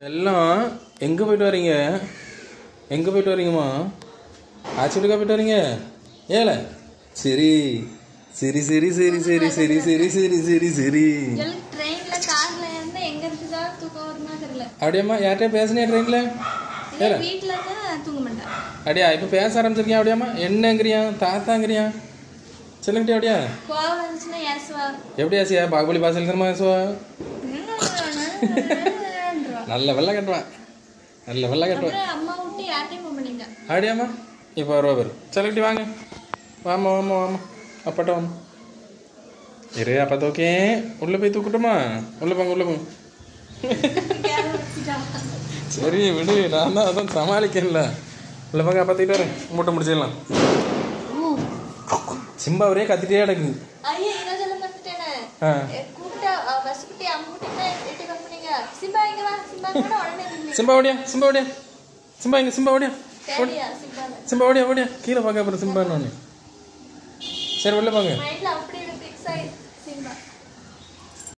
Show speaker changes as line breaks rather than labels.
எல்லாம் எங்கே போயிட்டு வரீங்க எங்கே போயிட்டு வரீங்கம்மா ஆச்சரியக்கா போயிட்டு வரீங்க ஏல சரி சரி சரி சரி சரி சரி சரி சரி சரி சரி
எனக்கு ட்ரெயின்ல கார்ல இருந்து எங்க இருக்குதா தூக்கம் வருமா தெரியல
அப்படியாம்மா யார்கிட்டயா பேசுனே ட்ரெயினில்
இல்ல வீட்டுல தான் தூங்க மாட்டேன்
அப்படியா இப்போ பேச ஆரம்பிச்சிருக்கியா அப்படியாம்மா என்னங்கிறியா தாத்தாங்கிறியா சொல்லுங்கிட்டே அப்படியா
கோவம் வந்துச்சுன்னா ஏசுவா
எப்படி ஆசியா பாகுபலி பாசல் இருக்கிற ஆசுவா நல்ல வெள்ளை கட்டுவான் நல்ல வெள்ளை கட்டுவான்
அப்புறம் அம்மா விட்டு யார்ட்டையும் போக மாட்டீங்க
அப்படியாம்மா இப்போ வருவா பேர் சொல்லிக்கிட்டு வாங்க வாமா வாமா வாமா அப்பாட்ட வாமா இரு அப்பா தூக்கே உள்ளே போய் தூக்கட்டுமா உள்ளே போங்க உள்ளே போங்க சரி விடு நான் தான் அதான் சமாளிக்கல உள்ள போங்க அப்பா தூக்கிட்டு வரேன் மூட்டை முடிச்சிடலாம் சிம்பா ஒரே கத்திட்டே கிடக்குது
ஐயா என்ன சொல்ல மாட்டேனே
ஆ
கூப்பிட்டா பஸ் குட்டி அம்மா குட்டி எட்டு கம்பெனிங்க சிம்பா இங்க வா சிம்பா கூட உடனே நின்னு.
சிம்பா ஓடியா சிம்பா ஓடியா சிம்பா இங்க சிம்பா ஓடியா
தேடியா சிம்பா
சிம்பா ஓடியா ஓடியா கீழே பார்க்க அப்புறம் சிம்பா சரி உள்ள போங்க
மைண்ட்ல அப்படி ஒரு பிக்ஸ் ஆயிடுச்சு சிம்பா